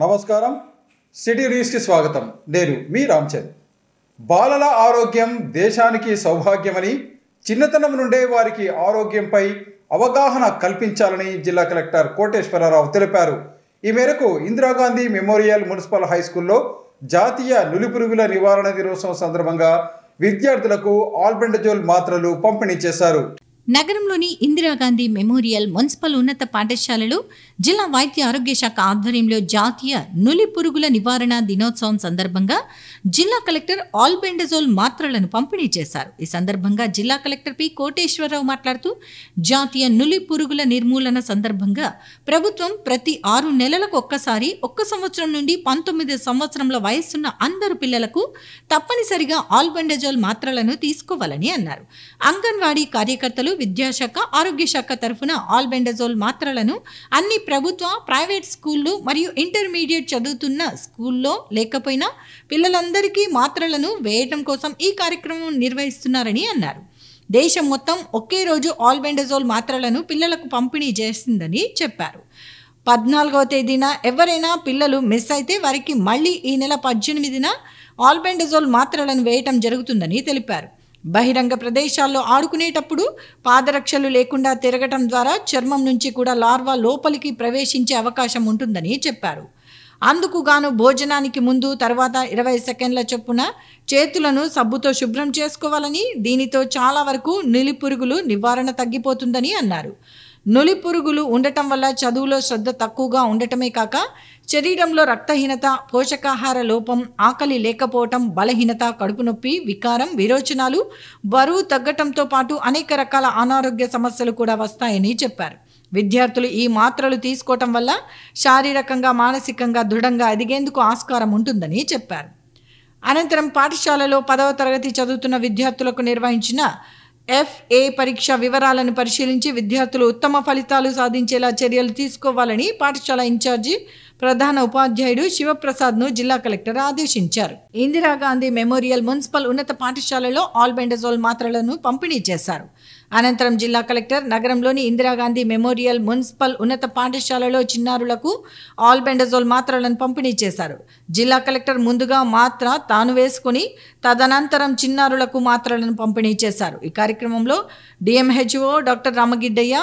నమస్కారం సిటీ న్యూస్కి స్వాగతం నేను మీ రామ్చంద్ బాలల ఆరోగ్యం దేశానికి సౌభాగ్యమని చిన్నతనం నుండే వారికి ఆరోగ్యంపై అవగాహన కల్పించాలని జిల్లా కలెక్టర్ కోటేశ్వరరావు తెలిపారు ఈ మేరకు ఇందిరాగాంధీ మెమోరియల్ మున్సిపల్ హై స్కూల్లో జాతీయ నులిపురుగుల నివారణ దినోత్సవం సందర్భంగా విద్యార్థులకు ఆల్బెండజోల్ మాత్రలు పంపిణీ చేశారు నగరంలోని ఇందిరాగాంధీ మెమోరియల్ మున్సిపల్ ఉన్నత పాఠశాలలో జిల్లా వైద్య ఆరోగ్య శాఖ ఆధ్వర్యంలో జాతీయ నులి పురుగుల నివారణ దినోత్సవం సందర్భంగా జిల్లా కలెక్టర్ ఆల్బెండజోల్ మాత్రలను పంపిణీ చేశారు ఈ సందర్భంగా జిల్లా కలెక్టర్ పి కోటేశ్వరరావు మాట్లాడుతూ జాతీయ నులి పురుగుల నిర్మూలన సందర్భంగా ప్రభుత్వం ప్రతి ఆరు నెలలకు ఒక్కసారి ఒక్క సంవత్సరం నుండి పంతొమ్మిది సంవత్సరంల వయస్సున్న అందరు పిల్లలకు తప్పనిసరిగా ఆల్బెండజోల్ మాత్రలను తీసుకోవాలని అన్నారు అంగన్వాడీ కార్యకర్తలు విద్యాశాఖ ఆరోగ్య శాఖ తరఫున ఆల్బెండజోల్ మాత్రలను అన్ని ప్రభుత్వ ప్రైవేట్ స్కూళ్ళు మరియు ఇంటర్మీడియట్ చదువుతున్న స్కూల్లో లేకపోయినా పిల్లలందరికీ మాత్రలను వేయటం కోసం ఈ కార్యక్రమం నిర్వహిస్తున్నారని అన్నారు దేశం మొత్తం ఒకే రోజు ఆల్బెండజోల్ మాత్రలను పిల్లలకు పంపిణీ చేసిందని చెప్పారు పద్నాలుగవ తేదీన ఎవరైనా పిల్లలు మిస్ అయితే వారికి మళ్ళీ ఈ నెల పద్దెనిమిదిన ఆల్బెండజోల్ మాత్రలను వేయటం జరుగుతుందని తెలిపారు బహిరంగ ప్రదేశాల్లో ఆడుకునేటప్పుడు పాదరక్షలు లేకుండా తిరగటం ద్వారా చర్మం నుంచి కూడా లార్వా లోపలికి ప్రవేశించే అవకాశం ఉంటుందని చెప్పారు అందుకు గాను భోజనానికి ముందు తర్వాత ఇరవై సెకండ్ల చొప్పున చేతులను సబ్బుతో శుభ్రం చేసుకోవాలని దీనితో చాలా వరకు నిలిపురుగులు నివారణ తగ్గిపోతుందని అన్నారు నులి పురుగులు ఉండటం వల్ల చదువులో శ్రద్ధ తక్కువగా ఉండటమే కాక శరీరంలో రక్తహీనత పోషకాహార లోపం ఆకలి లేకపోవటం బలహీనత కడుపు నొప్పి వికారం విరోచనాలు బరువు తగ్గటంతో పాటు అనేక రకాల అనారోగ్య సమస్యలు కూడా వస్తాయని చెప్పారు విద్యార్థులు ఈ మాత్రలు తీసుకోవటం వల్ల శారీరకంగా మానసికంగా దృఢంగా ఎదిగేందుకు ఆస్కారం ఉంటుందని చెప్పారు అనంతరం పాఠశాలలో పదవ తరగతి చదువుతున్న విద్యార్థులకు నిర్వహించిన ఎఫ్ఏ పరీక్ష వివరాలను పరిశీలించి విద్యార్థులు ఉత్తమ ఫలితాలు సాధించేలా చర్యలు తీసుకోవాలని పాఠశాల ఇన్ఛార్జి ప్రధాన ఉపాధ్యాయుడు శివప్రసాద్ను జిల్లా కలెక్టర్ ఆదేశించారు ఇందిరాగాంధీ మెమోరియల్ మున్సిపల్ ఉన్నత పాఠశాలలో ఆల్బెండజోల్ మాత్రలను పంపిణీ చేశారు అనంతరం జిల్లా కలెక్టర్ నగరంలోని ఇందిరాగాంధీ మెమోరియల్ మున్సిపల్ ఉన్నత పాఠశాలలో చిన్నారులకు ఆల్బెండజోల్ మాత్రలను పంపిణీ చేశారు జిల్లా కలెక్టర్ ముందుగా మాత్ర తాను వేసుకుని తదనంతరం చిన్నారులకు మాత్రలను పంపిణీ చేశారు ఈ కార్యక్రమంలో DMHO doctor Ramagiddaiah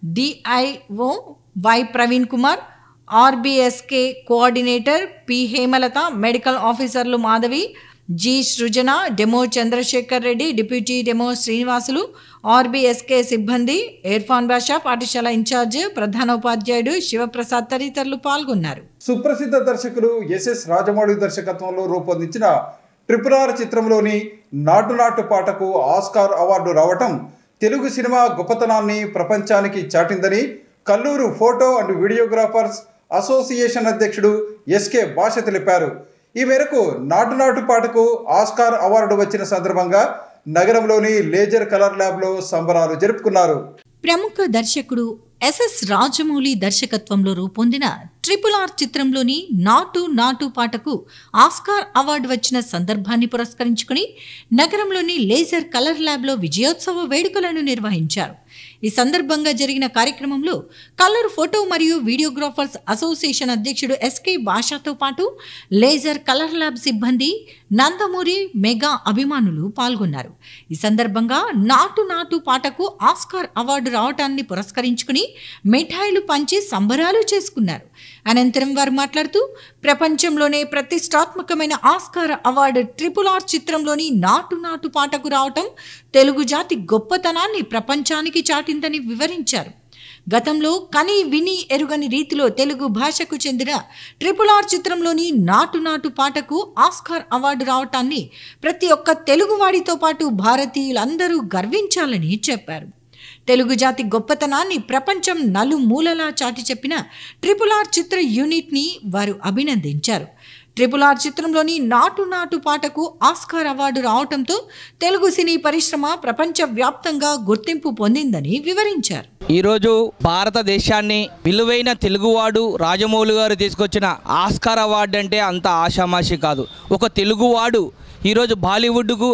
DIO Y Praveen Kumar RBSK coordinator P Hemalatha medical ఆఫీసర్లు Madhavi G Srujana demo Chandrasekhar Reddy deputy demo Srinivasulu RBSK సిబ్బంది ఇర్ఫాన్ బాషా పాఠశాల ఇన్ఛార్జ్ ప్రధాన ఉపాధ్యాయుడు శివప్రసాద్ తదితరులు పాల్గొన్నారు సుప్రసిద్ధ దర్శకులు ఎస్ఎస్ రాజమౌళి దర్శకత్వంలో రూపొందించిన ట్రిపుల్ ఆర్ చిత్రంలోని నాటు నాటు పాటకు ఆస్కార్ అవార్డు రావటం తెలుగు సినిమా గొప్పతనాన్ని ప్రపంచానికి చాటిందని Kallur photo and videographers association అధ్యక్షుడు ఎస్కే భాష తెలిపారు ఈ మేరకు నాటు నాటు పాటకు ఆస్కార్ అవార్డు వచ్చిన సందర్భంగా నగరంలోని లేజర్ కలర్ ల్యాబ్లో సంబరాలు జరుపుకున్నారు ప్రముఖ దర్శకుడు ఎస్ఎస్ రాజమౌళి దర్శకత్వంలో రూపొందిన ట్రిపుల్ ఆర్ చిత్రంలోని నాటు నాటు పాటకు ఆస్కార్ అవార్డు వచ్చిన సందర్భాన్ని పురస్కరించుకుని నగరంలోని లేజర్ కలర్ ల్యాబ్లో విజయోత్సవ వేడుకలను నిర్వహించారు ఈ సందర్భంగా జరిగిన కార్యక్రమంలో కలర్ ఫోటో మరియు వీడియోగ్రాఫర్స్ అసోసియేషన్ అధ్యక్షుడు ఎస్కే భాషాతో పాటు లేజర్ కలర్ ల్యాబ్ సిబ్బంది నందమూరి మెగా అభిమానులు పాల్గొన్నారు ఈ సందర్భంగా నాటు నాటు పాటకు ఆస్కార్ అవార్డు రావటాన్ని పురస్కరించుకుని మిఠాయిలు పంచి సంబరాలు చేసుకున్నారు అనంతరం వారు మాట్లాడుతూ ప్రపంచంలోనే ప్రతిష్టాత్మకమైన ఆస్కార్ అవార్డు ట్రిపుల్ ఆర్ చిత్రంలోని నాటు నాటు పాటకు రావటం తెలుగు జాతి గొప్పతనాన్ని ప్రపంచానికి చాటిందని వివరించారు గతంలో కని విని ఎరుగని రీతిలో తెలుగు భాషకు చెందిన ట్రిపుల్ ఆర్ చిత్రంలోని నాటు నాటు పాటకు ఆస్కార్ అవార్డు రావటాన్ని ప్రతి ఒక్క తెలుగువాడితో పాటు భారతీయులందరూ గర్వించాలని చెప్పారు తెలుగు జాతి గొప్పతనాన్ని ప్రపంచం నలుమూలలా చాటి చెప్పిన ట్రిపుల్ ఆర్ చిత్ర యూనిట్ని వారు అభినందించారు ట్రిపుల్ ఆర్ చిత్రంలోని నాటు నాటు పాటకు ఆస్కార్ అవార్డు రావటంతో తెలుగు సినీ పరిశ్రమ ప్రపంచవ్యాప్తంగా గుర్తింపు పొందిందని వివరించారు ఈరోజు భారతదేశాన్ని విలువైన తెలుగువాడు రాజమౌళి గారు తీసుకొచ్చిన ఆస్కార్ అవార్డు అంటే అంత ఆషామాషి కాదు ఒక తెలుగువాడు ఈరోజు బాలీవుడ్కు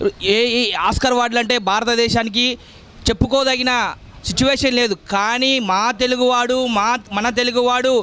ఏ ఏ ఆస్కార్ అవార్డులు అంటే భారతదేశానికి చెప్పుకోదగిన సిచ్యువేషన్ లేదు కానీ మా తెలుగువాడు మా మన తెలుగువాడు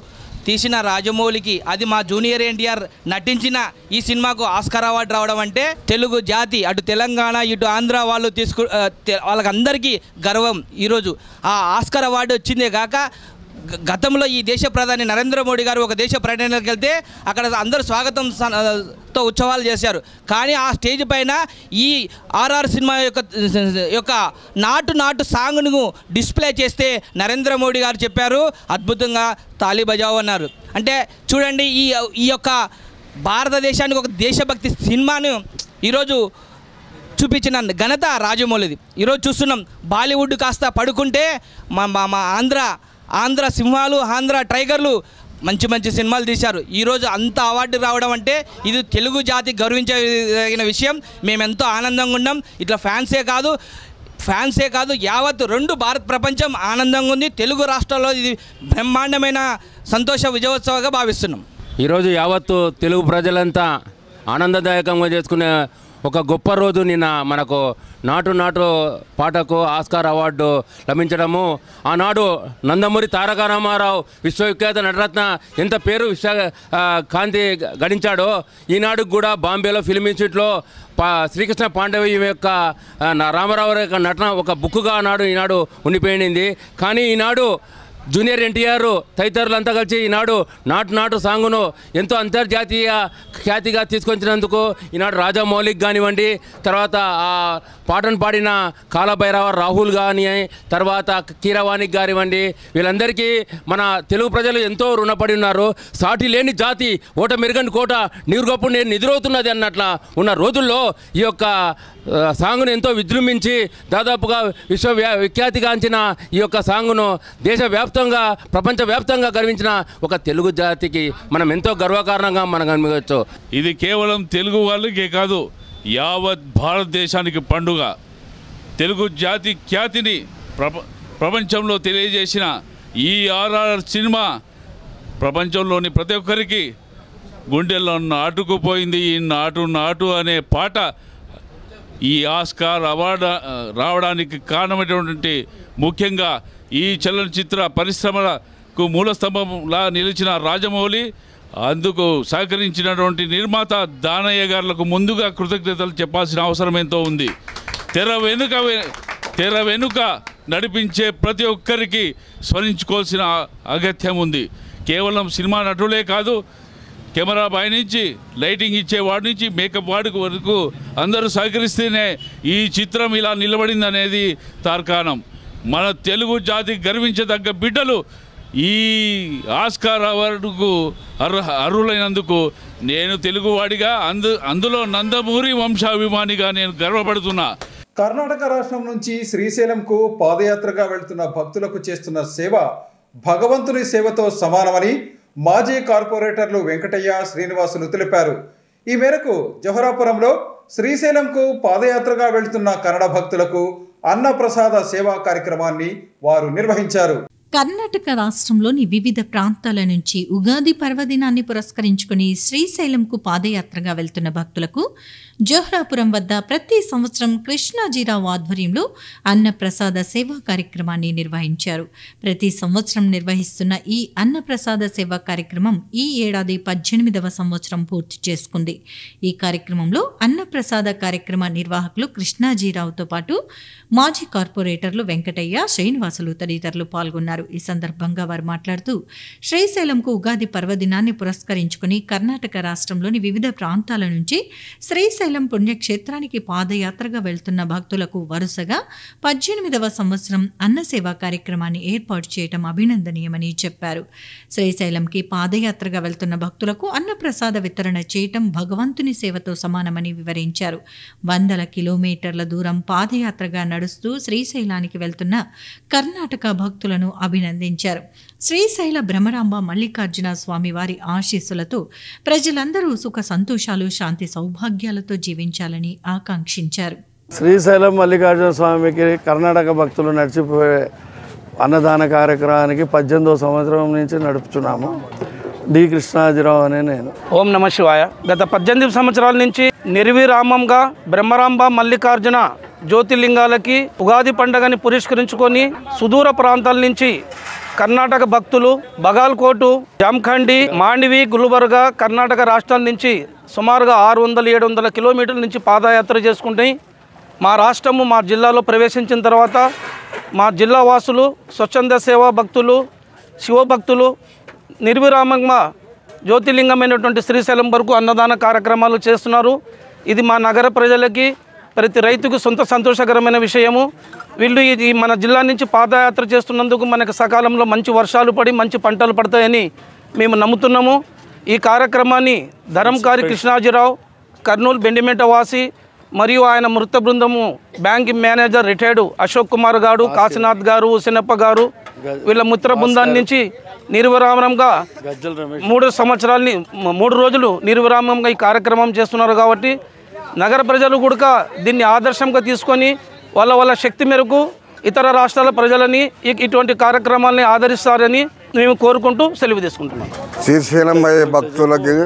తీసిన రాజమౌళికి అది మా జూనియర్ ఎన్టీఆర్ నటించిన ఈ సినిమాకు ఆస్కార్ అవార్డు రావడం అంటే తెలుగు జాతి అటు తెలంగాణ ఇటు ఆంధ్ర వాళ్ళు తీసుకు ఆ, తె- వాళ్ళకందరికీ గర్వం ఈరోజు ఆ ఆస్కార్ అవార్డు వచ్చిందే కాక గ- గతంలో ఈ దేశ ప్రధాని నరేంద్ర మోడీ గారు ఒక దేశ పర్యటనకి వెళ్తే అక్కడ అందరూ స్వాగతం స- తో ఉత్సవాలు చేశారు కానీ ఆ స్టేజ్ పైన ఈ ఆర్ఆర్ సినిమా యొక్క యొక్క నాటు నాటు సాంగ్ను డిస్ప్లే చేస్తే నరేంద్ర మోడీ గారు చెప్పారు అద్భుతంగా తాళి బజావ్ అన్నారు అంటే చూడండి ఈ ఈ యొక్క భారతదేశానికి ఒక దేశభక్తి సినిమాను ఈరోజు చూపించిన ఘనత రాజమౌళిది ఈరోజు చూస్తున్నాం బాలీవుడ్ కాస్త పడుకుంటే మా మా మా ఆంధ్ర ఆంధ్ర సింహాలు ఆంధ్ర టైగర్లు మంచి మంచి సినిమాలు తీశారు ఈరోజు అంత అవార్డు రావడం అంటే ఇది తెలుగు జాతి గౌరవించదగిన విషయం మేము ఎంతో ఆనందంగా ఉన్నాం ఇట్లా ఫ్యాన్సే కాదు ఫ్యాన్సే కాదు యావత్ రెండు భారత్ ప్రపంచం ఆనందంగా ఉంది తెలుగు రాష్ట్రాల్లో ఇది బ్రహ్మాండమైన సంతోష విజయోత్సవంగా భావిస్తున్నాం ఈరోజు యావత్తు తెలుగు ప్రజలంతా ఆనందదాయకంగా చేసుకునే ఒక గొప్ప రోజు నిన్న మనకు నాటు నాటు పాటకు ఆస్కార్ అవార్డు లభించడము ఆనాడు నందమూరి తారక రామారావు విశ్వవిఖ్యాత నటరత్న ఎంత పేరు విశ్వ ఆ, కాంతి గడించాడో ఈనాడు కూడా బాంబేలో ఫిల్మ్ ఇన్స్టిట్యూట్లో పా శ్రీకృష్ణ పాండవి యొక్క ఆ, నా రామారావు యొక్క నటన ఒక బుక్కుగా ఆనాడు ఈనాడు ఉండిపోయింది కానీ ఈనాడు జూనియర్ ఎన్టీఆర్ తదితరులంతా కలిసి ఈనాడు నాటు నాటు సాంగును ఎంతో అంతర్జాతీయ ఖ్యాతిగా తీసుకొచ్చినందుకు ఈనాడు రాజా మౌలిక్ కానివ్వండి తర్వాత ఆ పాటను పాడిన కాలభైరవ రాహుల్ కానీ తర్వాత కీరవాణి కానివ్వండి వీళ్ళందరికీ మన తెలుగు ప్రజలు ఎంతో రుణపడి ఉన్నారు సాటి లేని జాతి ఓట మెరుగని కోట నీరు గొప్ప నేను నిద్రవుతున్నది అన్నట్ల ఉన్న రోజుల్లో ఈ యొక్క ఆ, సాంగును ఎంతో విజృంభించి దాదాపుగా విశ్వ వ్యా- విఖ్యాతిగాంచిన ఈ యొక్క సాంగును దేశవ్యాప్తంగా ప్రపంచవ్యాప్తంగా గర్వించిన ఒక తెలుగు జాతికి మనం ఎంతో గర్వకారణంగా మనం కనిపించవచ్చు ఇది కేవలం తెలుగు వాళ్ళకే కాదు యావత్ భారతదేశానికి పండుగ తెలుగు జాతి ఖ్యాతిని ప్రప ప్రపంచంలో తెలియజేసిన ఈ ఆర్ఆర్ సినిమా ప్రపంచంలోని ప్రతి ఒక్కరికి గుండెల్లో నాటుకుపోయింది ఈ నాటు నాటు అనే పాట ఈ ఆస్కార్ అవార్డు ఆ, రావడానికి కారణమైనటువంటి ముఖ్యంగా ఈ చలనచిత్ర పరిశ్రమలకు మూలస్తంభంలా నిలిచిన రాజమౌళి అందుకు సహకరించినటువంటి నిర్మాత దానయ్య గారులకు ముందుగా కృతజ్ఞతలు చెప్పాల్సిన అవసరం ఎంతో ఉంది తెర వెనుక వె- తెర వెనుక నడిపించే ప్రతి ఒక్కరికి స్మరించుకోవాల్సిన అగత్యం ఉంది కేవలం సినిమా నటులే కాదు కెమెరా బాయ్ నుంచి లైటింగ్ ఇచ్చే వాడి నుంచి మేకప్ వాడి వరకు అందరూ సహకరిస్తేనే ఈ చిత్రం ఇలా నిలబడింది అనేది తార్కాణం మన తెలుగు జాతి గర్వించదగ్గ బిడ్డలు ఈ ఆస్కార్ అవార్డుకు అర్హ అర్హులైనందుకు నేను తెలుగువాడిగా అందు అందులో నందమూరి వంశాభిమానిగా నేను గర్వపడుతున్నా కర్ణాటక రాష్ట్రం నుంచి శ్రీశైలంకు పాదయాత్రగా వెళ్తున్న భక్తులకు చేస్తున్న సేవ భగవంతుని సేవతో సమానమని మాజీ కార్పొరేటర్లు వెంకటయ్య శ్రీనివాసులు తెలిపారు ఈ మేరకు జోహరాపురంలో శ్రీశైలంకు పాదయాత్రగా వెళ్తున్న కన్నడ భక్తులకు అన్నప్రసాద సేవా కార్యక్రమాన్ని వారు నిర్వహించారు కర్ణాటక రాష్ట్రంలోని వివిధ ప్రాంతాల నుంచి ఉగాది పర్వదినాన్ని పురస్కరించుకుని శ్రీశైలంకు పాదయాత్రగా వెళ్తున్న భక్తులకు జోహ్రాపురం వద్ద ప్రతి సంవత్సరం కృష్ణాజీరావు ఆధ్వర్యంలో అన్నప్రసాద సేవా కార్యక్రమాన్ని నిర్వహించారు ప్రతి సంవత్సరం నిర్వహిస్తున్న ఈ అన్నప్రసాద సేవా కార్యక్రమం ఈ ఏడాది పద్దెనిమిదవ సంవత్సరం పూర్తి చేసుకుంది ఈ కార్యక్రమంలో అన్నప్రసాద కార్యక్రమ నిర్వాహకులు కృష్ణాజీరావుతో పాటు మాజీ కార్పొరేటర్లు వెంకటయ్య శ్రీనివాసులు తదితరులు పాల్గొన్నారు ఈ సందర్భంగా వారు మాట్లాడుతూ శ్రీశైలంకు ఉగాది పర్వదినాన్ని పురస్కరించుకుని కర్ణాటక రాష్ట్రంలోని వివిధ ప్రాంతాల నుంచి శ్రీశైలం పుణ్యక్షేత్రానికి పాదయాత్రగా వెళ్తున్న భక్తులకు వరుసగా పద్దెనిమిదవ సంవత్సరం అన్నసేవా కార్యక్రమాన్ని ఏర్పాటు చేయడం అభినందనీయమని చెప్పారు శ్రీశైలంకి పాదయాత్రగా వెళ్తున్న భక్తులకు అన్నప్రసాద వితరణ చేయటం భగవంతుని సేవతో సమానమని వివరించారు వందల కిలోమీటర్ల దూరం పాదయాత్రగా నడుస్తూ శ్రీశైలానికి వెళ్తున్న కర్ణాటక భక్తులను అభినందించారు శ్రీశైల భ్రమరాంబ మల్లికార్జున స్వామి వారి ఆశీస్సులతో ప్రజలందరూ సుఖ సంతోషాలు శాంతి సౌభాగ్యాలతో జీవించాలని ఆకాంక్షించారు శ్రీశైలం మల్లికార్జున స్వామికి కర్ణాటక భక్తులు నడిచిపోయే అన్నదాన కార్యక్రమానికి పద్దెనిమిదో సంవత్సరం నుంచి నడుపుతున్నాము డి కృష్ణాజీరావు అనే నేను ఓం నమ శివాయ గత పద్దెనిమిది సంవత్సరాల నుంచి నిర్విరామంగా బ్రహ్మరాంబ మల్లికార్జున జ్యోతిర్లింగాలకి ఉగాది పండుగని పురస్కరించుకొని సుదూర ప్రాంతాల నుంచి కర్ణాటక భక్తులు బగాల్కోటు జామ్ఖండి మాండివి గుల్బర్గా కర్ణాటక రాష్ట్రాల నుంచి సుమారుగా ఆరు వందల ఏడు వందల కిలోమీటర్ల నుంచి పాదయాత్ర చేసుకుంటే మా రాష్ట్రము మా జిల్లాలో ప్రవేశించిన తర్వాత మా జిల్లా వాసులు స్వచ్ఛంద సేవా భక్తులు శివభక్తులు నిర్విరామంగా జ్యోతిర్లింగమైనటువంటి శ్రీశైలం వరకు అన్నదాన కార్యక్రమాలు చేస్తున్నారు ఇది మా నగర ప్రజలకి ప్రతి రైతుకు సొంత సంతోషకరమైన విషయము వీళ్ళు ఇది మన జిల్లా నుంచి పాదయాత్ర చేస్తున్నందుకు మనకు సకాలంలో మంచి వర్షాలు పడి మంచి పంటలు పడతాయని మేము నమ్ముతున్నాము ఈ కార్యక్రమాన్ని ధరంకారి కృష్ణాజీరావు కర్నూలు బెండిమేట వాసి మరియు ఆయన మృత బృందము bank manager retired Ashok Kumar గారు కాశీనాథ్ గారు ఉసినప్ప గారు వీళ్ళ మిత్ర బృందాన్ని నుంచి నిర్విరామంగా మూడు సంవత్సరాలని మ- మూడు రోజులు నిర్విరామంగా ఈ కార్యక్రమం చేస్తున్నారు కాబట్టి నగర ప్రజలు కూడా దీన్ని ఆదర్శంగా తీసుకొని వాళ్ళ వాళ్ళ శక్తి మేరకు ఇతర రాష్ట్రాల ప్రజలని ఇ- ఇటువంటి కార్యక్రమాలని ఆదరిస్తారని మేము కోరుకుంటూ సెలవు తీసుకుంటున్నాం శ్రీశైలం పోయే భక్తులకి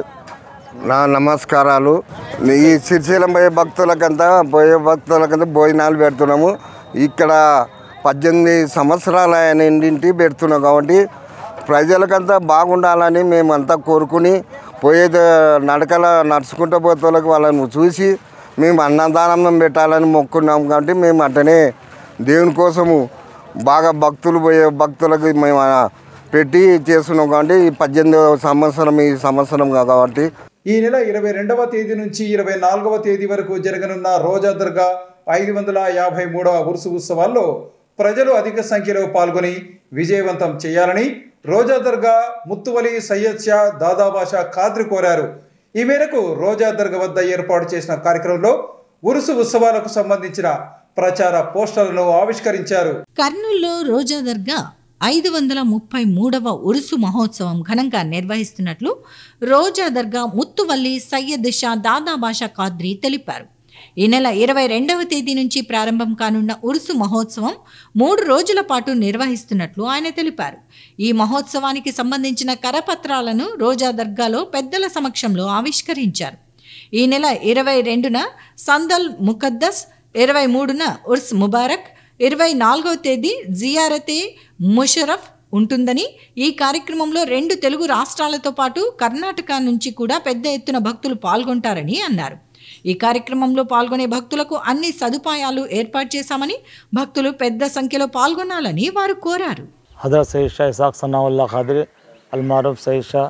నా నమస్కారాలు ఈ శ్రీశైలం పోయే భక్తులకంతా పోయే భక్తులకంతా భోజనాలు పెడుతున్నాము ఇక్కడ పద్దెనిమిది సంవత్సరాల ఆయన ఇంటింటి పెడుతున్నాం కాబట్టి ప్రజలకంతా బాగుండాలని మేమంతా కోరుకుని పోయే నడకల నడుచుకుంటూ పోతే వాళ్ళని చూసి మేము అన్నదానం పెట్టాలని మొక్కున్నాం కాబట్టి మేము అట్టనే దేవుని కోసము బాగా భక్తులు పోయే భక్తులకు మేము ఆ, పెట్టి చేస్తున్నాం కాబట్టి ఈ పద్దెనిమిదవ సంవత్సరం ఈ సంవత్సరం కాబట్టి ఈ నెల ఇరవై రెండవ తేదీ నుంచి ఇరవై నాలుగవ తేదీ వరకు జరగనున్న రోజా దర్గా ఐదు వందల యాభై మూడవ ఉరుసు ఉత్సవాల్లో ప్రజలు అధిక సంఖ్యలో పాల్గొని విజయవంతం చేయాలని రోజా దర్గా ముత్తువలి సయ్యద్ షా దాదాబాషా ఖాద్రి కోరారు ఈ మేరకు రోజా దర్గా వద్ద ఏర్పాటు చేసిన కార్యక్రమంలో ఉరుసు ఉత్సవాలకు సంబంధించిన ప్రచార పోస్టర్లను ఆవిష్కరించారు కర్నూలులో రోజా దర్గా ఐదు వందల ముప్పై మూడవ ఉరుసు మహోత్సవం ఘనంగా నిర్వహిస్తున్నట్లు రోజా దర్గా ముత్తువల్లి సయ్యద్ షా దాదాబాషా ఖాద్రి తెలిపారు ఈ నెల ఇరవై రెండవ తేదీ నుంచి ప్రారంభం కానున్న ఉరుసు మహోత్సవం మూడు రోజుల పాటు నిర్వహిస్తున్నట్లు ఆయన తెలిపారు ఈ మహోత్సవానికి సంబంధించిన కరపత్రాలను రోజా దర్గాలో పెద్దల సమక్షంలో ఆవిష్కరించారు ఈ నెల ఇరవై రెండున సందల్ ముకద్దస్ ఇరవై మూడున ఉర్స్ ముబారక్ ఇరవై నాలుగవ తేదీ జియారతే ముషరఫ్ ఉంటుందని ఈ కార్యక్రమంలో రెండు తెలుగు రాష్ట్రాలతో పాటు కర్ణాటక నుంచి కూడా పెద్ద ఎత్తున భక్తులు పాల్గొంటారని అన్నారు ఈ కార్యక్రమంలో పాల్గొనే భక్తులకు అన్ని సదుపాయాలు ఏర్పాటు చేశామని భక్తులు పెద్ద సంఖ్యలో పాల్గొనాలని వారు కోరారు हज़रत सैद शाह इसाक सनाउल्ला खादरी अलमारूफ सैद शाह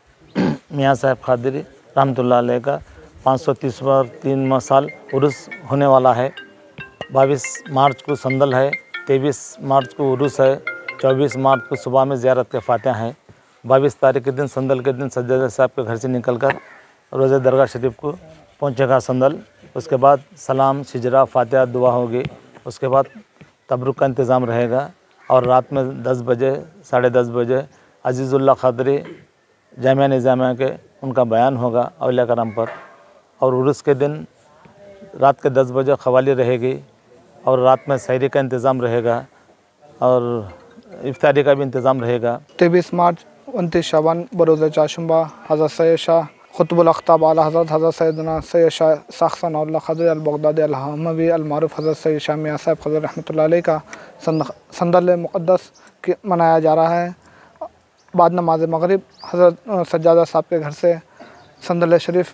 मियाँ साहब खादरी रहमतुल्लाह अलैह का पाँच सौ तीस बार तीन साल उर्स होने वाला है बाईस मार्च को संदल है तेईस मार्च को उर्स है चौबीस मार्च को सुबह में ज़्यारत के फातह हैं बाईस तारीख के दिन संदल के दिन सज्जाद साहब के घर से निकलकर रोज़ा दरगाह शरीफ को पहुँचेगा संदल उसके बाद सलाम शिजरा फातह दुआ होगी उसके बाद तबरुक का इंतज़ाम रहेगा और रात में 10 बजे साढ़े दस बजे अजीज़ुल्ला खदरी जामिया निज़ामिया के उनका बयान होगा अवलिया करम पर और उर्स के दिन रात के 10 बजे खवाली रहेगी और रात में सहरी का इंतज़ाम रहेगा और इफ्तारी का भी इंतज़ाम रहेगा तेईस मार्च उनतीस शाबान बरोज़ चाशुम्बा हज़रत सैद शाह खुतबुल अख्ताब आला हज़रत हज़रत सैदना सैद शाह साखसन खदर अलबगदादी अलहमवी अलमारूफ हज़रत सैद शाह मियाँ साहब खदर रहमतुल्लाह अलैह का संद- संदल मुक़द्दस के मनाया जा रहा है बाद नमाज मगरिब हज़रत अ, सज्जादा साहब के घर से संदल शरीफ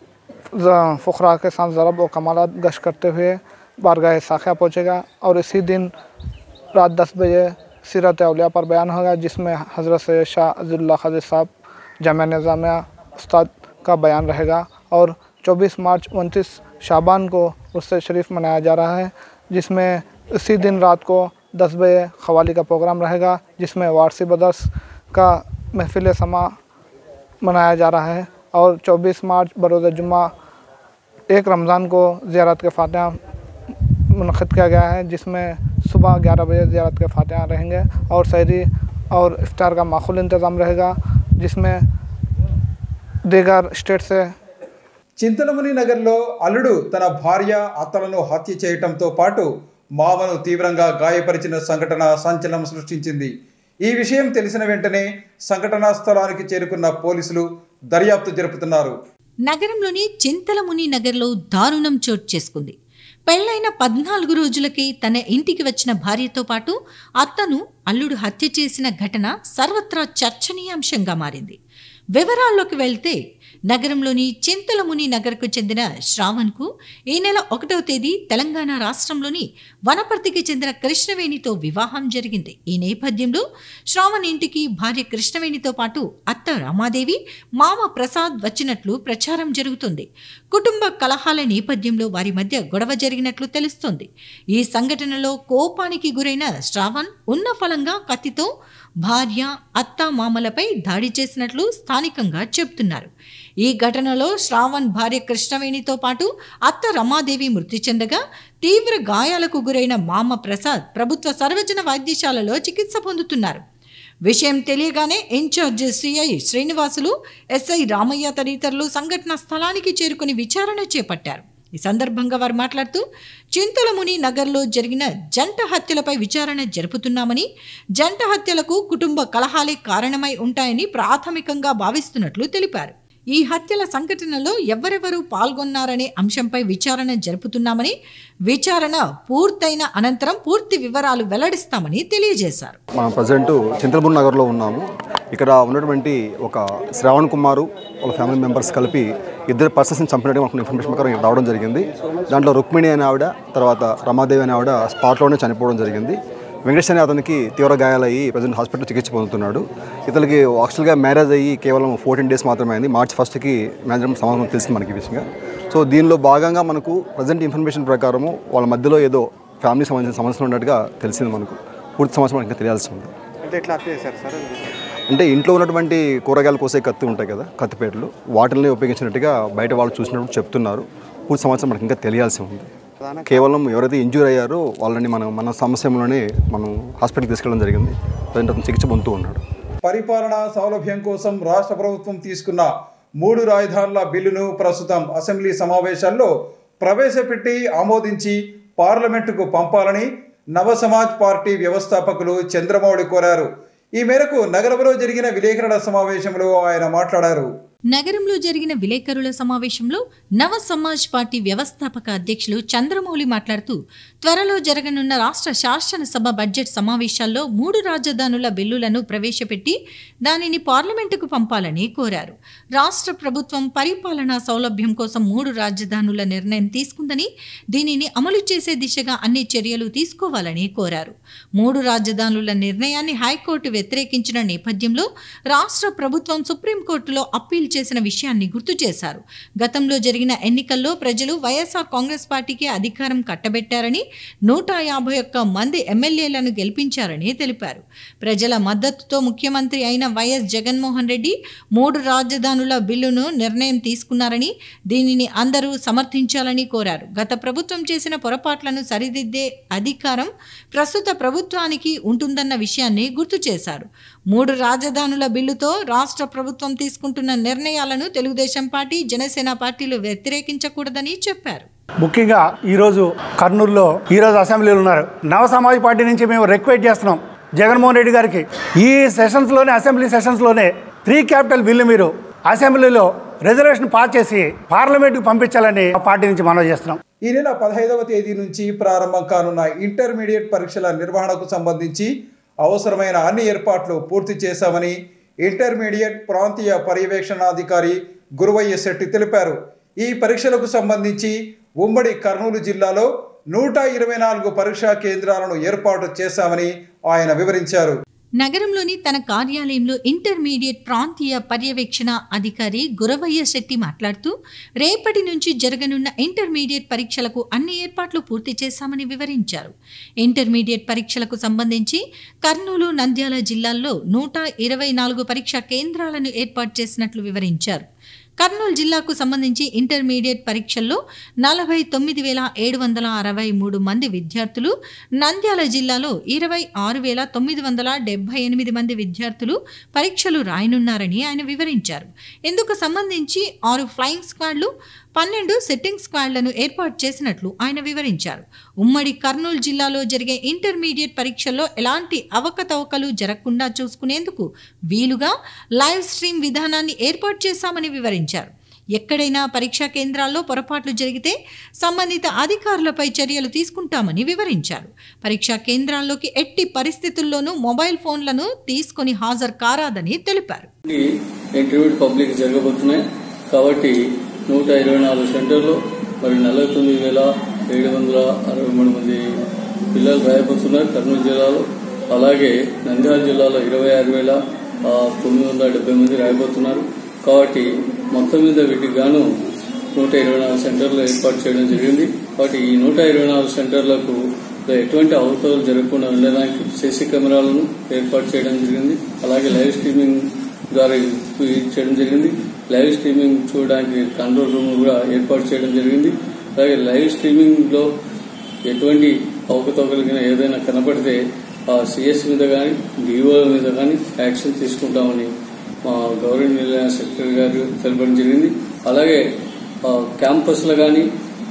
ज- फ़ुकरा के साथ ज़रब और कमालत गश करते हुए बारगाह साखिया पहुँचेगा और इसी दिन रात दस बजे सीरत अलिया पर बयान होगा जिसमें हज़रत सैयद शाह अज़ुल्ला खादिर साहब जामिया निज़ामिया उस्ताद का बयान रहेगा और 24 मार्च उनतीस शाबान को उससे शरीफ मनाया जा रहा है जिसमें इसी दिन रात को 10 बजे खवाली का प्रोग्राम रहेगा जिसमें वारसी बदर्स का महफिल समा मनाया जा रहा है और 24 मार्च बरोज़ जुम्मा एक रमज़ान को ज़ियारत के फातह मुनद किया गया है जिसमें सुबह ग्यारह बजे ज़ियारत के फातह रहेंगे और शहरी और इफ्तार का माखूल इंतज़ाम रहेगा जिसमें दीगर स्टेट से చింతలముని నగర్లో అల్లుడు తన భార్య అత్తలను హత్య చేయటంతో పాటు మామను తీవ్రంగా గాయపరిచిన సంఘటన సంచలనం సృష్టించింది ఈ విషయం తెలిసిన వెంటనే సంఘటనా స్థలానికి చేరుకున్న పోలీసులు దర్యాప్తు జరుపుతున్నారు నగరంలోని చింతలముని నగర్లో దారుణం చోటు చేసుకుంది పెళ్లైన పద్నాలుగు రోజులకి తన ఇంటికి వచ్చిన భార్యతో పాటు అత్తను అల్లుడు హత్య చేసిన ఘటన సర్వత్రా చర్చనీయాంశంగా మారింది వివరాల్లోకి వెళ్తే నగరంలోని చింతలముని నగర్కు చెందిన శ్రావణ్కు ఈ నెల ఒకటవ తేదీ తెలంగాణ రాష్ట్రంలోని వనపర్తికి చెందిన కృష్ణవేణితో వివాహం జరిగింది ఈ నేపథ్యంలో శ్రావణ్ ఇంటికి భార్య కృష్ణవేణితో పాటు అత్త రామాదేవి మామ ప్రసాద్ వచ్చినట్లు ప్రచారం జరుగుతుంది కుటుంబ కలహాల నేపథ్యంలో వారి మధ్య గొడవ జరిగినట్లు తెలుస్తోంది ఈ సంఘటనలో కోపానికి గురైన శ్రావణ్ ఉన్న ఫలంగా కత్తితో భార్య అత్త మామలపై దాడి చేసినట్లు స్థానికంగా చెబుతున్నారు ఈ ఘటనలో శ్రావణ్ భార్య కృష్ణవేణితో పాటు అత్త రమాదేవి మృతి చెందగా తీవ్ర గాయాలకు గురైన మామ ప్రసాద్ ప్రభుత్వ సర్వజన వైద్యశాలలో చికిత్స పొందుతున్నారు విషయం తెలియగానే incharge CI Srinivasulu SI Ramaiah తదితరులు సంఘటన స్థలానికి చేరుకుని విచారణ చేపట్టారు ఈ సందర్భంగా వారు మాట్లాడుతూ చింతలముని నగర్లో జరిగిన జంట హత్యలపై విచారణ జరుపుతున్నామని జంట హత్యలకు కుటుంబ కలహాలే కారణమై ఉంటాయని ప్రాథమికంగా భావిస్తున్నట్లు తెలిపారు ఈ హత్యల సంఘటనలో ఎవరెవరు పాల్గొన్నారనే అంశంపై విచారణ జరుపుతున్నామని విచారణ పూర్తయిన అనంతరం పూర్తి వివరాలు వెల్లడిస్తామని తెలియజేశారు మనం ప్రజెంట్ చింతలపూర్ నగర్లో ఉన్నాము ఇక్కడ ఉన్నటువంటి ఒక శ్రావణ్ కుమారు వాళ్ళ ఫ్యామిలీ మెంబర్స్ కలిపి ఇద్దరు పర్సన్స్ని చంపినట్టు మనకు ఇన్ఫర్మేషన్ ప్రకారం ఇక్కడ రావడం జరిగింది దాంట్లో రుక్మిణి అనే ఆవిడ తర్వాత రమాదేవి అనే ఆవిడ స్పాట్లోనే చనిపోవడం జరిగింది వెంకటేష్ అనే అతనికి తీవ్ర గాయాలయ్యి ప్రజెంట్ హాస్పిటల్ చికిత్స పొందుతున్నాడు ఇతనికి యాక్చువల్గా మ్యారేజ్ అయ్యి కేవలం ఫోర్టీన్ డేస్ మాత్రమే అయింది మార్చ్ ఫస్ట్కి మ్యారేజ్ సమాధానం తెలిసింది మనకి ఈ విషయంగా సో దీనిలో భాగంగా మనకు ప్రజెంట్ ఇన్ఫర్మేషన్ ప్రకారము వాళ్ళ మధ్యలో ఏదో ఫ్యామిలీకి సంబంధించిన సమస్యలు ఉన్నట్టుగా తెలిసింది మనకు పూర్తి సమస్య మనకి ఇంకా తెలియాల్సి ఉంది అంటే ఎట్లా హత్య చేశారు సార్ అంటే ఇంట్లో ఉన్నటువంటి కూరగాయలు కోసే కత్తి ఉంటాయి కదా కత్తిపేటలు వాటిని ఉపయోగించినట్టుగా బయట వాళ్ళు చూసినప్పుడు చెప్తున్నారు పూర్తి సమాచారం మనకి ఇంకా తెలియాల్సి ఉంది కేవలం ఎవరైతే ఇంజూర్ అయ్యారో వాళ్ళని మనం మన సమస్యలోనే మనం హాస్పిటల్కి తీసుకెళ్ళడం జరిగింది ప్రజెంట్ అతను చికిత్స పొందుతూ ఉన్నాడు పరిపాలనా సౌలభ్యం కోసం రాష్ట్ర ప్రభుత్వం తీసుకున్న మూడు రాజధానుల బిల్లును ప్రస్తుతం అసెంబ్లీ సమావేశాల్లో ప్రవేశపెట్టి ఆమోదించి పార్లమెంటుకు పంపాలని నవ సమాజ్ పార్టీ వ్యవస్థాపకులు చంద్రమౌళి కోరారు ఈ మేరకు నగరంలో జరిగిన విలేకరుల సమావేశంలో ఆయన మాట్లాడారు నగరంలో జరిగిన విలేకరుల సమావేశంలో నవ సమాజ్ పార్టీ వ్యవస్థాపక అధ్యక్షులు చంద్రమౌళి మాట్లాడుతూ త్వరలో జరగనున్న రాష్ట్ర శాసనసభ బడ్జెట్ సమావేశాల్లో మూడు రాజధానుల బిల్లులను ప్రవేశపెట్టి దానిని పార్లమెంటుకు పంపాలని కోరారు రాష్ట్ర ప్రభుత్వం పరిపాలనా సౌలభ్యం కోసం మూడు రాజధానుల నిర్ణయం తీసుకుందని దీనిని అమలు చేసే దిశగా అన్ని చర్యలు తీసుకోవాలని కోరారు మూడు రాజధానుల నిర్ణయాన్ని హైకోర్టు వ్యతిరేకించిన నేపథ్యంలో రాష్ట్ర ప్రభుత్వం సుప్రీంకోర్టులో అప్పీల్ చేసిన విషయాన్ని గుర్తు చేశారు గతంలో జరిగిన ఎన్నికల్లో ప్రజలు వైఎస్ఆర్ కాంగ్రెస్ పార్టీకి అధికారం కట్టబెట్టారని నూట యాభై ఒక్క మంది ఎమ్మెల్యేలను గెలిపించారని తెలిపారు ప్రజల మద్దతుతో ముఖ్యమంత్రి అయిన వైఎస్ జగన్మోహన్ రెడ్డి మూడు రాజధానుల బిల్లును నిర్ణయం తీసుకున్నారని దీనిని అందరూ సమర్థించాలని కోరారు గత ప్రభుత్వం చేసిన పొరపాట్లను సరిదిద్దే అధికారం ప్రస్తుత ప్రభుత్వానికి ఉంటుందన్న విషయాన్ని గుర్తు చేశారు మూడు రాజధానుల బిల్లుతో రాష్ట్ర ప్రభుత్వం తీసుకుంటున్న నిర్ణయాలను తెలుగుదేశం పార్టీ జనసేన పార్టీలు వ్యతిరేకించకూడదని చెప్పారు ముఖ్యంగా ఈరోజు కర్నూలులో ఈరోజు అసెంబ్లీలో ఉన్నారు నవ సమాజ్ పార్టీ నుంచి మేము రిక్వెస్ట్ చేస్తున్నాం జగన్మోహన్ రెడ్డి గారికి ఈ సెషన్స్లోనే అసెంబ్లీ సెషన్స్లోనే త్రీ క్యాపిటల్ బిల్లు మీరు అసెంబ్లీలో రిజర్వేషన్ పాస్ చేసి పార్లమెంట్కి పంపించాలని ఆ పార్టీ నుంచి మనవి చేస్తున్నాం ఈ నెల పదహైదవ తేదీ నుంచి ప్రారంభం కానున్న ఇంటర్మీడియట్ పరీక్షల నిర్వహణకు సంబంధించి అవసరమైన అన్ని ఏర్పాట్లు పూర్తి చేశామని ఇంటర్మీడియట్ ప్రాంతీయ పర్యవేక్షణాధికారి గురువయ్య శెట్టి తెలిపారు ఈ పరీక్షలకు సంబంధించి ఉమ్మడి కర్నూలు జిల్లాలో నూట ఇరవై నాలుగు పరీక్షా కేంద్రాలను ఏర్పాటు చేశామని ఆయన వివరించారు నగరంలోని తన కార్యాలయంలో ఇంటర్మీడియట్ ప్రాంతీయ పర్యవేక్షణ అధికారి గురవయ్య శెట్టి మాట్లాడుతూ రేపటి నుంచి జరగనున్న ఇంటర్మీడియట్ పరీక్షలకు అన్ని ఏర్పాట్లు పూర్తి చేశామని వివరించారు ఇంటర్మీడియట్ పరీక్షలకు సంబంధించి కర్నూలు నంద్యాల జిల్లాల్లో నూట ఇరవై నాలుగు పరీక్షా కేంద్రాలను ఏర్పాటు చేసినట్లు వివరించారు కర్నూలు జిల్లాకు సంబంధించి ఇంటర్మీడియట్ పరీక్షల్లో నలభై తొమ్మిది వేల ఏడు వందల అరవై మూడు మంది విద్యార్థులు నంద్యాల జిల్లాలో ఇరవై ఆరు వేల తొమ్మిది వందల డెబ్బై ఎనిమిది మంది విద్యార్థులు పరీక్షలు రాయనున్నారని ఆయన వివరించారు ఇందుకు సంబంధించి ఆరు ఫ్లయింగ్ స్క్వాడ్లు పన్నెండు సెట్టింగ్ స్క్వాడ్లను ఏర్పాటు చేసినట్లు ఆయన వివరించారు ఉమ్మడి కర్నూలు జిల్లాలో జరిగే ఇంటర్మీడియట్ పరీక్షల్లో ఎలాంటి అవకతవకలు జరగకుండా చూసుకునేందుకు వీలుగా లైవ్ స్ట్రీమ్ విధానాన్ని ఏర్పాటు చేశామని వివరించారు ఎక్కడైనా పరీక్షా కేంద్రాల్లో పొరపాట్లు జరిగితే సంబంధిత అధికారులపై చర్యలు తీసుకుంటామని వివరించారు పరీక్షా కేంద్రాల్లోకి ఎట్టి పరిస్థితుల్లోనూ మొబైల్ ఫోన్లను తీసుకొని హాజరు కారాదని తెలిపారు ఇంటర్మీడియట్ పబ్లిక్ జరగబోతున్నాయి కాబట్టి నూట ఇరవై నాలుగు సెంటర్లు మరి నలభై తొమ్మిది వేల ఏడు వందల అరవై మూడు మంది పిల్లలు రాయబోతున్నారు కర్నూలు జిల్లాలో అలాగే నంద్యాల జిల్లాలో ఇరవై ఆరు వేల ఆ, తొమ్మిది వందల డెబ్బై మంది రాయబోతున్నారు కాబట్టి మొత్తం మీద వీటికి గాను నూట ఇరవై నాలుగు సెంటర్లు ఏర్పాటు చేయడం జరిగింది కాబట్టి ఈ నూట ఇరవై నాలుగు సెంటర్లకు ఎటువంటి అవతలు జరగకుండా ఉండడానికి సీసీ కెమెరాలను ఏర్పాటు చేయడం జరిగింది అలాగే లైవ్ స్ట్రీమింగ్ ద్వారా ఇది చేయడం జరిగింది లైవ్ స్ట్రీమింగ్ చూడడానికి కంట్రోల్ రూమ్ కూడా ఏర్పాటు చేయడం జరిగింది అలాగే లైవ్ స్ట్రీమింగ్ లో ఎటువంటి అవకతవకలిగిన ఏదైనా కనపడితే ఆ సిఎస్ మీద కానీ డిఓ మీద కానీ యాక్షన్ తీసుకుంటామని మా గవర్నమెంట్ సెక్రటరీ గారు తెలపడం జరిగింది అలాగే ఆ, క్యాంపస్లో కానీ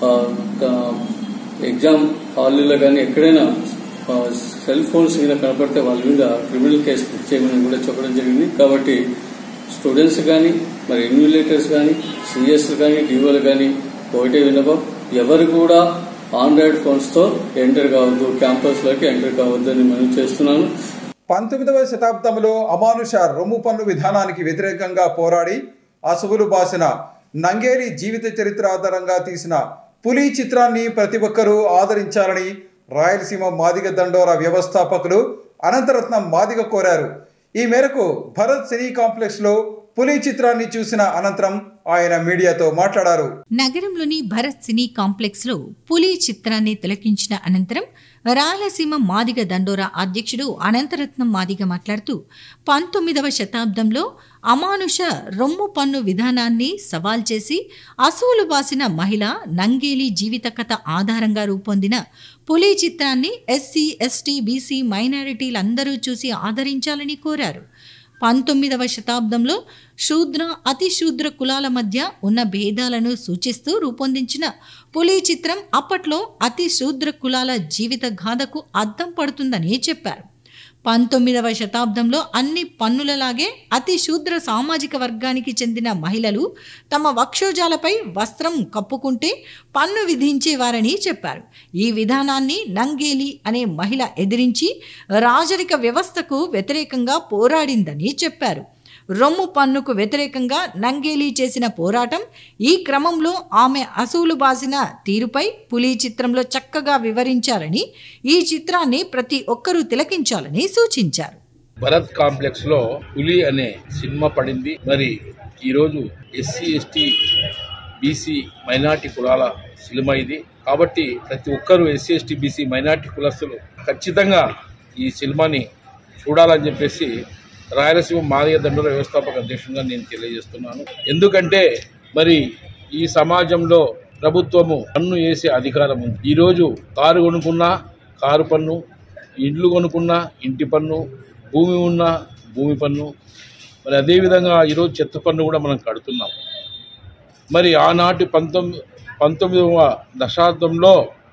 ఎగ్జామ్ హాల్లో కానీ ఎక్కడైనా ఆ, సెల్ ఫోన్స్ మీద కనపడితే వాళ్ళ మీద క్రిమినల్ కేసు బుక్ చేయమని కూడా చెప్పడం జరిగింది కాబట్టి స్టూడెంట్స్ కానీ మరి ఇన్విలేటర్స్ కానీ సిఎస్ కానీ డిఓలు కానీ ఒకటే విన్నపం ఎవరు కూడా ఆండ్రాయిడ్ ఫోన్స్ తో ఎంటర్ కావద్దు క్యాంపస్ లోకి ఎంటర్ కావద్దు అని మనం చేస్తున్నాను పంతొమ్మిదవ శతాబ్దంలో అమానుష రొమ్ము పన్ను విధానానికి వ్యతిరేకంగా పోరాడి అసువులు బాసిన నంగేలి జీవిత చరిత్ర ఆధారంగా తీసిన పులి చిత్రాన్ని ప్రతి ఒక్కరూ ఆదరించాలని రాయలసీమ మాదిగ దండోరా వ్యవస్థాపకులు అనంతరత్నం మాదిగ కోరారు ఈ మేరకు భరత్ సినీ కాంప్లెక్స్ లో పులి చిత్రాన్ని చూసిన అనంతరం ఆయన మీడియాతో మాట్లాడారు నగరంలోని భరత్ సినీ కాంప్లెక్స్ లో పులి చిత్రాన్ని తిలకించిన అనంతరం రాయలసీమ మాదిగ దండోరా అధ్యక్షుడు అనంతరత్నం మాదిగ మాట్లాడుతూ పంతొమ్మిదవ శతాబ్దంలో అమానుష రొమ్ము పన్ను విధానాన్ని సవాల్ చేసి అసూలు బాసిన మహిళ నంగేలి జీవిత కథ ఆధారంగా రూపొందిన పులి చిత్రాన్ని ఎస్సీ ఎస్టీ బీసీ మైనారిటీలందరూ చూసి ఆదరించాలని కోరారు పంతొమ్మిదవ శతాబ్దంలో శూద్ర అతి శూద్ర కులాల మధ్య ఉన్న భేదాలను సూచిస్తూ రూపొందించిన పులి చిత్రం అప్పట్లో అతి శూద్ర కులాల జీవిత గాథకు అద్దం పడుతుందని చెప్పారు పంతొమ్మిదవ శతాబ్దంలో అన్ని పన్నులలాగే అతి శూద్ర సామాజిక వర్గానికి చెందిన మహిళలు తమ వక్షోజాలపై వస్త్రం కప్పుకుంటే పన్ను విధించేవారని చెప్పారు ఈ విధానాన్ని నంగేలి అనే మహిళ ఎదిరించి రాజరిక వ్యవస్థకు వ్యతిరేకంగా పోరాడిందని చెప్పారు రొమ్ము పన్నుకు వ్యతిరేకంగా నంగేలి చేసిన పోరాటం ఈ క్రమంలో ఆమె అసూలు బాసిన తీరుపై పులి చిత్రంలో చక్కగా వివరించారని ఈ చిత్రాన్ని ప్రతి ఒక్కరూ తిలకించాలని సూచించారు భరత్ కాంప్లెక్స్ లో పులి అనే సినిమా పడింది మరి ఈరోజు ఎస్సీ ఎస్టీ బీసీ మైనార్టీ కులాల సినిమా ఇది కాబట్టి ప్రతి ఒక్కరూ ఎస్సీ ఎస్టీ బీసీ మైనార్టీ కులస్తులు ఖచ్చితంగా ఈ సినిమాని చూడాలని చెప్పేసి రాయలసీమ మాదిగ దండుల వ్యవస్థాపక అధ్యక్షుడిగా నేను తెలియజేస్తున్నాను ఎందుకంటే మరి ఈ సమాజంలో ప్రభుత్వము పన్ను వేసే అధికారం ఉంది ఈరోజు కారు కొనుక్కున్నా కారు పన్ను ఇండ్లు కొనుక్కున్నా ఇంటి పన్ను భూమి ఉన్నా భూమి పన్ను మరి అదేవిధంగా ఈరోజు చెత్త పన్ను కూడా మనం కడుతున్నాం మరి ఆనాటి పంతొమ్మిది పంతొమ్మిదవ దశాబ్దంలో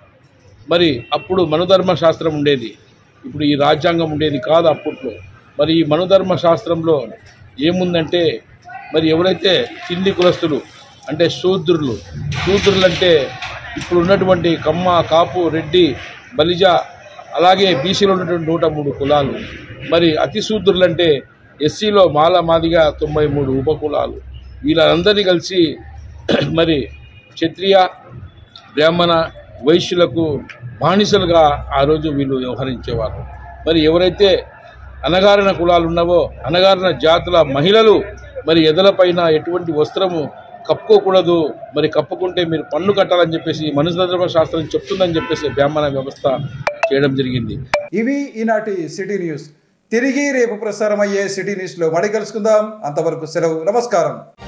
మరి అప్పుడు మనుధర్మ శాస్త్రం ఉండేది ఇప్పుడు ఈ రాజ్యాంగం ఉండేది కాదు అప్పట్లో మరి ఈ మనుధర్మ శాస్త్రంలో ఏముందంటే మరి ఎవరైతే కింది కులస్తులు అంటే శూద్రులు శూద్రులు అంటే ఇప్పుడు ఉన్నటువంటి కమ్మ కాపు రెడ్డి బలిజ అలాగే బీసీలో ఉన్నటువంటి నూట మూడు కులాలు మరి అతి శూద్రులు అంటే ఎస్సీలో మాల మాదిగా తొంభై మూడు ఉపకులాలు వీళ్ళందరినీ కలిసి మరి క్షత్రియ బ్రాహ్మణ వైశ్యులకు బానిసలుగా ఆ రోజు వీళ్ళు వ్యవహరించేవారు మరి ఎవరైతే అనగారిన కులాలు ఉన్నావో అనగారిన జాతుల మహిళలు మరి ఎదలపైన ఎటువంటి వస్త్రము కప్పుకోకూడదు మరి కప్పుకుంటే మీరు పన్ను కట్టాలని చెప్పేసి మనుధర్మ శాస్త్రం చెప్తుందని చెప్పేసి బ్రాహ్మణ వ్యవస్థ చేయడం జరిగింది ఇవి ఈనాటి సిటీ న్యూస్ తిరిగి రేపు ప్రసారం అయ్యే సిటీ న్యూస్లో మళ్ళీ కలుసుకుందాం అంతవరకు సెలవు నమస్కారం